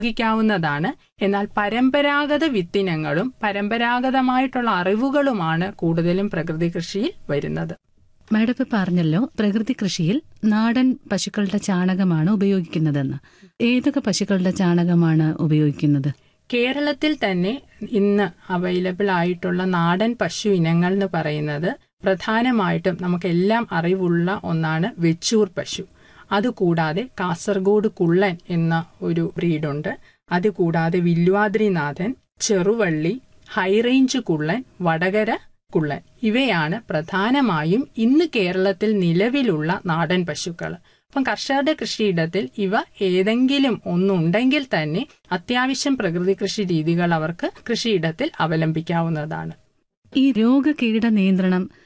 ഉപയോഗിക്കാവുന്നതാണ് എന്നാൽ പരമ്പരാഗത വിത്തിനങ്ങളും പരമ്പരാഗതമായിട്ടുള്ള അറിവുകളുമാണ് കൂടുതലും പ്രകൃതി കൃഷിയിൽ വരുന്നത് മാഡം ഇപ്പൊ പറഞ്ഞല്ലോ പ്രകൃതി കൃഷിയിൽ നാടൻ പശുക്കളുടെ ചാണകമാണ് ഉപയോഗിക്കുന്നതെന്ന് ഏതൊക്കെ പശുക്കളുടെ ചാണകമാണ് ഉപയോഗിക്കുന്നത് കേരളത്തിൽ തന്നെ ഇന്ന് അവൈലബിൾ ആയിട്ടുള്ള നാടൻ പശു ഇനങ്ങൾ എന്ന് പറയുന്നത് പ്രധാനമായിട്ടും നമുക്കെല്ലാം അറിവുള്ള ഒന്നാണ് വെച്ചൂർ പശു അതുകൂടാതെ കാസർഗോഡ് കുള്ളൻ എന്ന ഒരു ബ്രീഡുണ്ട് അതുകൂടാതെ വില്വാദ്രിനാഥൻ ചെറുവള്ളി ഹൈറേഞ്ച് കുള്ളൻ വടകര കുള്ളൻ ഇവയാണ് പ്രധാനമായും ഇന്ന് കേരളത്തിൽ നിലവിലുള്ള നാടൻ പശുക്കൾ അപ്പം കർഷകരുടെ കൃഷിയിടത്തിൽ ഇവ ഏതെങ്കിലും ഒന്നുണ്ടെങ്കിൽ തന്നെ അത്യാവശ്യം പ്രകൃതി കൃഷി രീതികൾ അവർക്ക് കൃഷിയിടത്തിൽ അവലംബിക്കാവുന്നതാണ് ഈ രോഗകീട നിയന്ത്രണം